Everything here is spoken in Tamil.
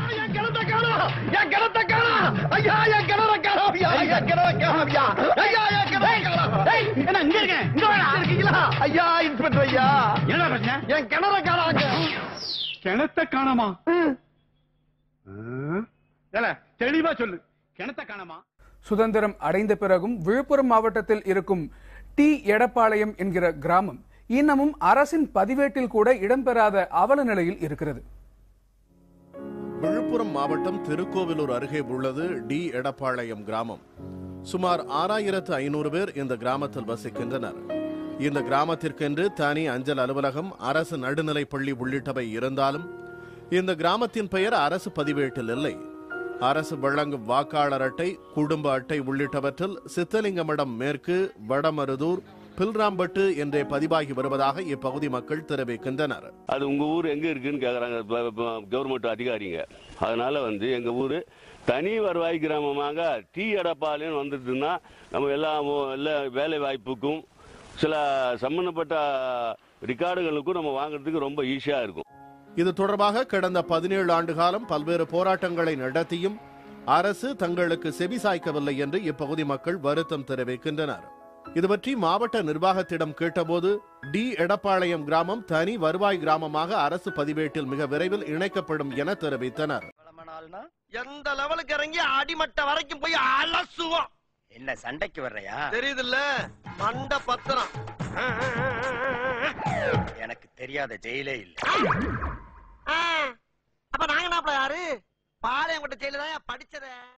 என் கிணத்தை காணோம் என் கிணத்தை காணோம் ஐயா என் கிணறை காணோம் ஐயா என் கிணறை காணோம் ஐயா ஐயா என் கிணறை காணோம் என்ன இங்க இருக்கேன் இங்க வாடா இருக்கீங்களா ஐயா இன்ஸ்பெக்டர் ஐயா என்னடா பிரச்சனை என் கிணறை காணாங்க கிணத்த காணாமா ஏல, தெளிவா சொல்லு கிணத்த காணாமா சுதந்திரம் அடைந்த பிறகும் விழுப்புரம் மாவட்டத்தில் இருக்கும் டி எடப்பாளையம் என்கிற கிராமம் இன்னமும் அரசின் பதிவேட்டில் கூட இடம்பெறாத அவல நிலையில் இருக்கிறது விழுப்புரம் மாவட்டம் திருக்கோவிலூர் அருகே உள்ளது டி எடப்பாளையம் கிராமம் சுமார் ஆறாயிரத்து ஐநூறு பேர் இந்த கிராமத்தில் வசிக்கின்றனர் இந்த கிராமத்திற்கென்று தனி அஞ்சல் அலுவலகம் அரசு நடுநிலைப் பள்ளி உள்ளிட்டவை இருந்தாலும் இந்த கிராமத்தின் பெயர் அரசு பதிவேட்டில் இல்லை அரசு வழங்கும் வாக்காளர் அட்டை குடும்ப அட்டை உள்ளிட்டவற்றில் சித்தலிங்கமடம் மேற்கு வடமருதூர் பில்ராம்பட்டு என்றே பதிவாகி வருவதாக இப்பகுதி மக்கள் தெரிவிக்கின்றனர் அது உங்க ஊர் எங்க இருக்குன்னு கேக்குறாங்க கவர்மெண்ட் அதிகாரிங்க அதனால வந்து எங்க ஊரு தனி வருவாய் கிராமமாக டீ எடப்பாளையம் வந்துட்டுன்னா நம்ம எல்லா எல்லா வேலை வாய்ப்புக்கும் சில சம்பந்தப்பட்ட ரெக்கார்டுகளுக்கும் நம்ம வாங்குறதுக்கு ரொம்ப ஈஸியா இருக்கும் இது தொடர்பாக கடந்த பதினேழு ஆண்டு காலம் பல்வேறு போராட்டங்களை நடத்தியும் அரசு தங்களுக்கு செவி சாய்க்கவில்லை என்று இப்பகுதி மக்கள் வருத்தம் தெரிவிக்கின்றனர் இது பற்றி மாவட்ட நிர்வாகத்திடம் கேட்டபோது டி எடப்பாளையம் கிராமம் தனி வருவாய் கிராமமாக அரசு பதிவேட்டில் மிக விரைவில் இணைக்கப்படும் என தெரிவித்தனர் எந்த லெவலுக்கு இறங்கி அடிமட்ட வரைக்கும் போய் அலசுவோம் என்ன சண்டைக்கு வர்றையா தெரியுதுல்ல மண்ட பத்திரம் எனக்கு தெரியாத ஜெயிலே இல்ல அப்ப நாங்க நாப்பல யாரு பாளையங்கோட்டை ஜெயில தான் படிச்சத